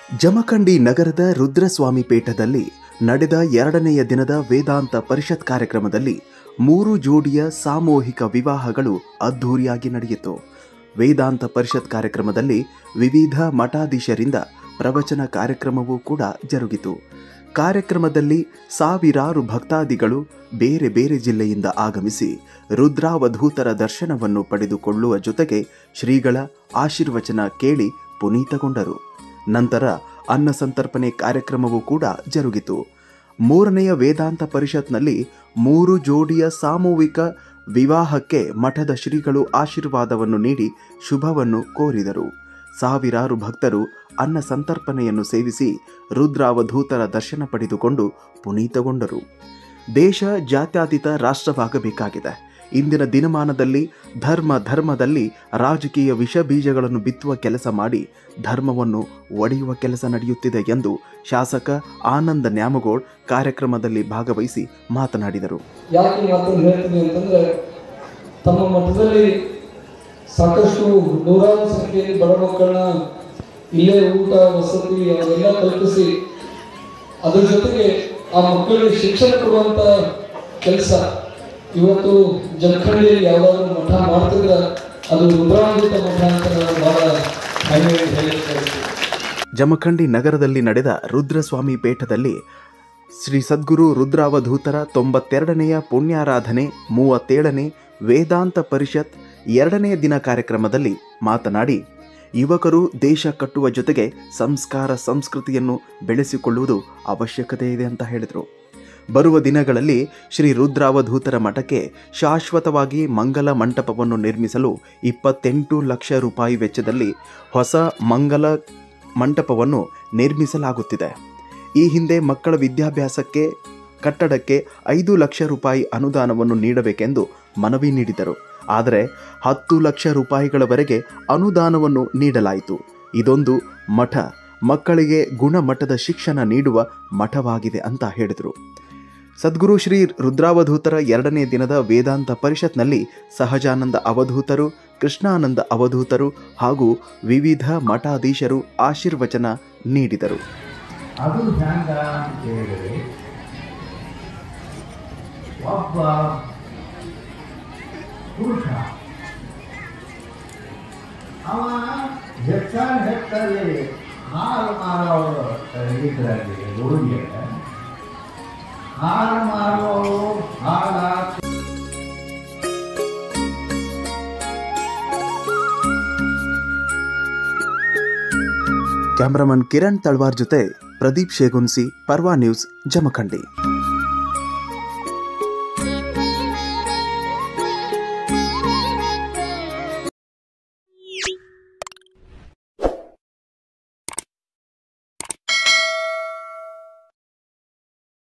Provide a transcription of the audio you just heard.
ಜಮಖಂಡಿ ನಗರದ ರುದ್ರಸ್ವಾಮಿ ಪೀಠದಲ್ಲಿ ನಡೆದ ಎರಡನೆಯ ದಿನದ ವೇದಾಂತ ಪರಿಷತ್ ಕಾರ್ಯಕ್ರಮದಲ್ಲಿ ಮೂರು ಜೋಡಿಯ ಸಾಮೂಹಿಕ ವಿವಾಹಗಳು ಅದ್ಧೂರಿಯಾಗಿ ನಡೆಯಿತು ವೇದಾಂತ ಪರಿಷತ್ ಕಾರ್ಯಕ್ರಮದಲ್ಲಿ ವಿವಿಧ ಮಠಾಧೀಶರಿಂದ ಪ್ರವಚನ ಕಾರ್ಯಕ್ರಮವೂ ಕೂಡ ಜರುಗಿತು ಕಾರ್ಯಕ್ರಮದಲ್ಲಿ ಸಾವಿರಾರು ಭಕ್ತಾದಿಗಳು ಬೇರೆ ಬೇರೆ ಜಿಲ್ಲೆಯಿಂದ ಆಗಮಿಸಿ ರುದ್ರಾವಧೂತರ ದರ್ಶನವನ್ನು ಪಡೆದುಕೊಳ್ಳುವ ಜೊತೆಗೆ ಶ್ರೀಗಳ ಆಶೀರ್ವಚನ ಕೇಳಿ ಪುನೀತಗೊಂಡರು ನಂತರ ಅನ್ನ ಸಂತರ್ಪಣೆ ಕಾರ್ಯಕ್ರಮವೂ ಕೂಡ ಜರುಗಿತು ಮೂರನೆಯ ವೇದಾಂತ ಪರಿಷತ್ನಲ್ಲಿ ಮೂರು ಜೋಡಿಯ ಸಾಮೂಹಿಕ ವಿವಾಹಕ್ಕೆ ಮಠದ ಶ್ರೀಗಳು ಆಶೀರ್ವಾದವನ್ನು ನೀಡಿ ಶುಭವನ್ನು ಕೋರಿದರು ಸಾವಿರಾರು ಭಕ್ತರು ಅನ್ನ ಸಂತರ್ಪಣೆಯನ್ನು ಸೇವಿಸಿ ರುದ್ರಾವಧೂತರ ದರ್ಶನ ಪಡೆದುಕೊಂಡು ಪುನೀತಗೊಂಡರು ದೇಶ ಜಾತ್ಯತೀತ ರಾಷ್ಟ್ರವಾಗಬೇಕಾಗಿದೆ ಇಂದಿನ ದಿನಮಾನದಲ್ಲಿ ಧರ್ಮ ಧರ್ಮದಲ್ಲಿ ರಾಜಕೀಯ ವಿಷ ಬೀಜಗಳನ್ನು ಬಿತ್ತುವ ಕೆಲಸ ಮಾಡಿ ಧರ್ಮವನ್ನು ಒಡೆಯುವ ಕೆಲಸ ನಡೆಯುತ್ತಿದೆ ಎಂದು ಶಾಸಕ ಆನಂದ ನ್ಯಾಮಗೋಳ್ ಕಾರ್ಯಕ್ರಮದಲ್ಲಿ ಭಾಗವಹಿಸಿ ಮಾತನಾಡಿದರು ಯಾಕೆ ಈ ಮಾತನ್ನು ಹೇಳ್ತೀನಿ ಅಂತಂದ್ರೆ ತಮ್ಮ ಮಠದಲ್ಲಿ ಸಾಕಷ್ಟು ನೂರಾರು ಸಂಖ್ಯೆಯಲ್ಲಿ ಬಡ ಮಕ್ಕಳನ್ನ ಇಲ್ಲೇ ಊಟ ವಸತಿ ಅವೆಲ್ಲ ಕಲ್ಪಿಸಿ ಅದ್ರ ಜೊತೆಗೆ ಆ ಮಕ್ಕಳಿಗೆ ಶಿಕ್ಷಣ ಕೊಡುವಂತ ಕೆಲಸ ಇವತ್ತು ಜಮಖಂಡಿಯಲ್ಲಿ ಯಾವ್ದಾದ್ರು ಮಠ ಮಾಡ್ತಿದ್ರೆ ಅದು ರುದ್ರಾಂಬಿತ ಮಠ ಅಂತ ನಾನು ಬಹಳ ಹೆಮ್ಮೆಯಿಂದ ಹೇಳಕ್ಕೆ ಬಯಸ್ತೀನಿ. ಜಮಖಂಡಿ ನಗರದಲ್ಲಿ ನಡೆದ ರುದ್ರಸ್ವಾಮಿ ಪೀಠದಲ್ಲಿ ಶ್ರೀ ಸದ್ಗುರು ರುದ್ರಾವಧೂತರ ತೊಂಬತ್ತೆರಡನೆಯ ಪುಣ್ಯಾರಾಧನೆ ಮೂವತ್ತೇಳನೇ ವೇದಾಂತ ಪರಿಷತ್ ಎರಡನೆಯ ದಿನ ಕಾರ್ಯಕ್ರಮದಲ್ಲಿ ಮಾತನಾಡಿ ಯುವಕರು ದೇಶ ಕಟ್ಟುವ ಜೊತೆಗೆ ಸಂಸ್ಕಾರ ಸಂಸ್ಕೃತಿಯನ್ನು ಬೆಳೆಸಿಕೊಳ್ಳುವುದು ಅವಶ್ಯಕತೆ ಇದೆ ಅಂತ ಹೇಳಿದರು ಬರುವ ದಿನಗಳಲ್ಲಿ ಶ್ರೀ ರುದ್ರಾವಧೂತರ ಮಠಕ್ಕೆ ಶಾಶ್ವತವಾಗಿ ಮಂಗಲ ಮಂಟಪವನ್ನು ನಿರ್ಮಿಸಲು ಇಪ್ಪತ್ತೆಂಟು ಲಕ್ಷ ರೂಪಾಯಿ ವೆಚ್ಚದಲ್ಲಿ ಹೊಸ ಮಂಗಲ ಮಂಟಪವನ್ನು ನಿರ್ಮಿಸಲಾಗುತ್ತಿದೆ ಈ ಹಿಂದೆ ಮಕ್ಕಳ ವಿದ್ಯಾಭ್ಯಾಸಕ್ಕೆ ಕಟ್ಟಡಕ್ಕೆ ಐದು ಲಕ್ಷ ರೂಪಾಯಿ ಅನುದಾನವನ್ನು ನೀಡಬೇಕೆಂದು ಮನವಿ ನೀಡಿದರು ಆದರೆ ಹತ್ತು ಲಕ್ಷ ರೂಪಾಯಿಗಳವರೆಗೆ ಅನುದಾನವನ್ನು ನೀಡಲಾಯಿತು ಇದೊಂದು ಮಠ ಮಕ್ಕಳಿಗೆ ಗುಣಮಟ್ಟದ ಶಿಕ್ಷಣ ನೀಡುವ ಮಠವಾಗಿದೆ ಅಂತ ಹೇಳಿದರು ಸದ್ಗುರು ಶ್ರೀ ರುದ್ರಾವಧೂತರ ಎರಡನೇ ದಿನದ ವೇದಾಂತ ಪರಿಷತ್ನಲ್ಲಿ ಸಹಜಾನಂದ ಅವಧೂತರು ಕೃಷ್ಣಾನಂದ ಅವಧೂತರು ಹಾಗೂ ವಿವಿಧ ಮಠಾಧೀಶರು ಆಶೀರ್ವಚನ ನೀಡಿದರು ಅದು ಹ್ಯಾಂಗ ಅಂತ ಹೇಳಿದ್ರೆ ಒಬ್ಬ ಪುರುಷ ಅವ ಹೆಚ್ಚಾನ್ ಹೆಚ್ಚಲ್ಲಿ ಹಾಲು ಮಾರೋರು ಇದ್ರಲ್ಲಿ ಊರಿಗೆ ಹಾಲು ಮಾರೋರು ಹಾಲ ಕ್ಯಾಮರಾಮನ್ ಕಿರಣ್ ತಳ್ವಾರ್ ಜೊತೆ ಪ್ರದೀಪ್ ಶೇಗುನ್ಸಿ ಪರ್ವಾ ನ್ಯೂಸ್ ಜಮಖಂಡಿ